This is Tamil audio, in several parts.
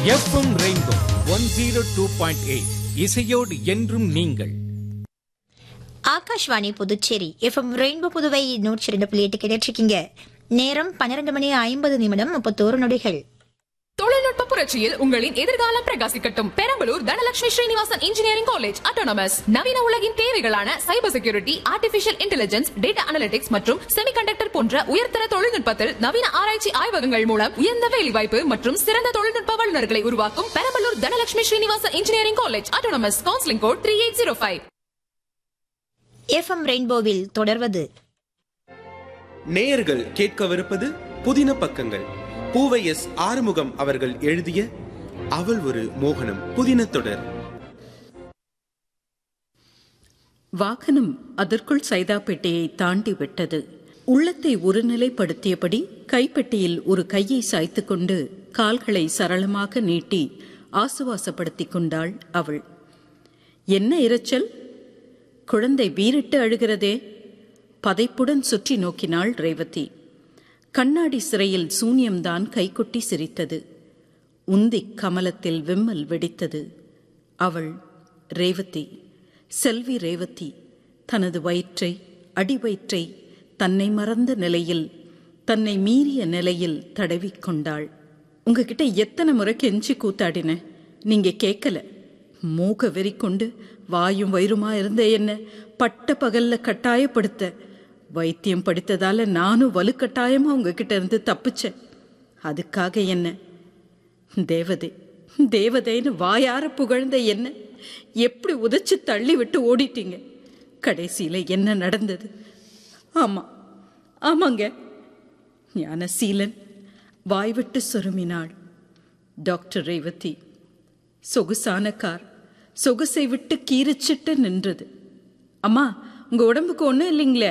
FM rainbow one zero two point eight இசையோடு என்றும் நீங்கள் ஆகாஷ்வாணி புதுச்சேரி எஃப்எம் ரெயின்போ புதுவை நூற்றி ரெண்டு புள்ளி எட்டு கேட்டிருக்கீங்க நேரம் பன்னிரண்டு மணி ஐம்பது நிமிடம் முப்பத்தோரு நொடிகள் தொழில்நுட்ப புரட்சியில் உங்களின் எதிர்காலம் பிரகாசிக்கட்டும் Perambalur Dhanalakshmi Srinivasan engineering college autonomous நவீன உலகின் தேவைகளான cyber security artificial intelligence data analytics மற்றும் செமிகண்டக்டர் போன்ற உயர்தர தொழில்நுட்பத்தில் நவீன ஆராய்ச்சி ஆய்வகங்கள் மூலம் உயர்ந்த வேலைவாய்ப்பு மற்றும் சிறந்த தொழில்நுட்ப வல்லுநர்களை உருவாக்கும் Perambalur Dhanalakshmi Srinivasan engineering college autonomous counselling code three eight zero five FM ரெயின்போவில் தொடர்வது நேயர்கள் கேட்கவிருப்பது புதின பக்கங்கள் பூவை எஸ் ஆறுமுகம் அவர்கள் எழுதிய அவள் ஒரு மோகனம் புதின தொடர் வாகனம் அதற்குள் சைதாப்பேட்டையை தாண்டி விட்டது உள்ளத்தை ஒருநிலைப்படுத்தியபடி கைப்பெட்டியில் ஒரு கையை சாய்த்து கொண்டு கால்களை சரளமாக நீட்டி ஆசுவாசப்படுத்திக் கொண்டாள் அவள் என்ன இரைச்சல் குழந்தை வீறிட்டு அழுகிறதே பதைப்புடன் சுற்றி நோக்கினாள் ரேவதி கண்ணாடி சிறையில் சூன்யம்தான் கைகொட்டி சிரித்தது உந்திக் கமலத்தில் விம்மல் வெடித்தது அவள் ரேவதி செல்வி ரேவதி தனது வயிற்றை அடிவயிற்றை தன்னை மறந்த நிலையில் தன்னை மீறிய நிலையில் தடவிக்கொண்டாள் உங்ககிட்ட எத்தனை முறை கெஞ்சி கூத்தாடின நீங்க கேட்கல மூக வெறி கொண்டு வாயும் வயிறுமா இருந்த என்ன பட்ட பகல்ல கட்டாயப்படுத்த வைத்தியம் படித்ததால நானும் வலுக்கட்டாயமா உங்ககிட்ட இருந்து தப்பிச்சேன் அதுக்காக என்ன தேவதை தேவதைன்னு வாயார புகழ்ந்த என்ன எப்படி உதைச்சு தள்ளி விட்டு ஓடிட்டீங்க கடைசியில என்ன நடந்தது ஆமா ஆமாங்க ஞானசீலன் வாய்விட்டு சொருமினாள் டாக்டர் ரேவதி சொகுசான கார் சொகுசை விட்டு கீரிச்சிட்டு நின்றது அம்மா உங்க உடம்புக்கு ஒன்றும் இல்லைங்களே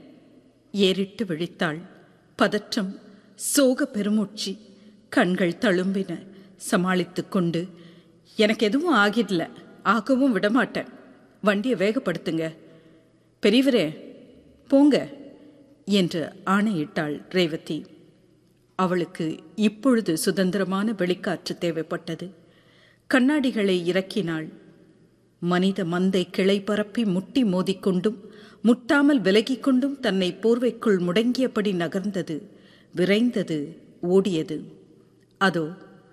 ஏறிட்டு விழித்தாள் பதற்றம் சோக பெருமூச்சு கண்கள் தழும்பின சமாளித்துக் கொண்டு எனக்கு எதுவும் ஆகிடல ஆகவும் விடமாட்டேன் வண்டியை வேகப்படுத்துங்க பெரியவரே போங்க என்று ஆணையிட்டாள் ரேவதி அவளுக்கு இப்பொழுது சுதந்திரமான வெளிக்காற்று தேவைப்பட்டது கண்ணாடிகளை இறக்கினாள் மனித மந்தை கிளை பரப்பி முட்டி மோதிக்கொண்டும் முட்டாமல் விலகிக் கொண்டும் தன்னை போர்வைக்குள் முடங்கியபடி நகர்ந்தது விரைந்தது ஓடியது அதோ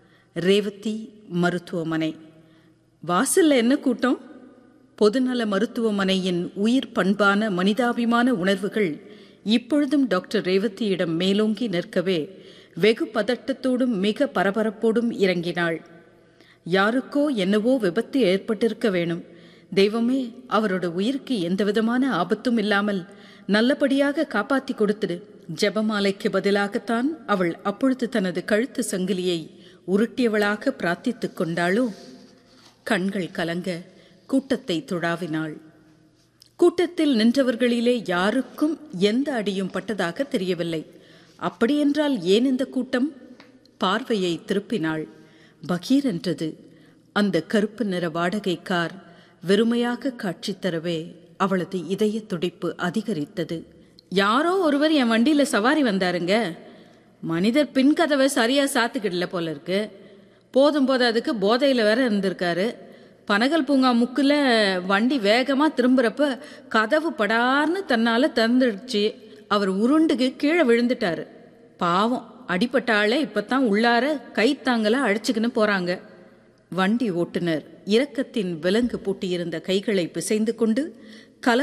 ரேவதி மருத்துவமனை வாசல்ல என்ன கூட்டம் பொதுநல மருத்துவமனையின் உயிர் பண்பான மனிதாபிமான உணர்வுகள் இப்பொழுதும் டாக்டர் ரேவதியிடம் மேலோங்கி நிற்கவே வெகு பதட்டத்தோடும் மிக பரபரப்போடும் இறங்கினாள் யாருக்கோ என்னவோ விபத்து ஏற்பட்டிருக்க வேணும் தெய்வமே அவரோட உயிருக்கு எந்தவிதமான ஆபத்தும் இல்லாமல் நல்லபடியாக காப்பாத்தி கொடுத்துடு ஜெபமாலைக்கு பதிலாகத்தான் அவள் அப்பொழுது தனது கழுத்து சங்கிலியை உருட்டியவளாக பிரார்த்தித்துக் கொண்டாளோ கண்கள் கலங்க கூட்டத்தை துழாவினாள் கூட்டத்தில் நின்றவர்களிலே யாருக்கும் எந்த அடியும் பட்டதாக தெரியவில்லை அப்படியென்றால் ஏன் இந்த கூட்டம் பார்வையை திருப்பினாள் பகீர் என்றது அந்த கருப்பு நிற வாடகை கார் வெறுமையாக காட்சி தரவே அவளது இதய துடிப்பு அதிகரித்தது யாரோ ஒருவர் என் வண்டியில சவாரி வந்தாருங்க மனிதர் பின் கதவை சரியா சாத்துக்கிடல போல இருக்கு போதும் போதாதுக்கு போதையில வேற இருந்திருக்காரு பனகல் பூங்கா முக்குல வண்டி வேகமா திரும்புறப்ப கதவு படார்னு தன்னால திறந்துடுச்சு அவர் உருண்டுக்கு கீழே விழுந்துட்டாரு பாவம் அடிப்பட்ட ஆளை இப்பதான் உள்ளார கைத்தாங்கல அழைச்சுக்கின்னு போறாங்க வண்டி ஓட்டுநர் இரக்கத்தின் விலங்கு பூட்டியிருந்த கைகளை பிசைந்து கொண்டு கல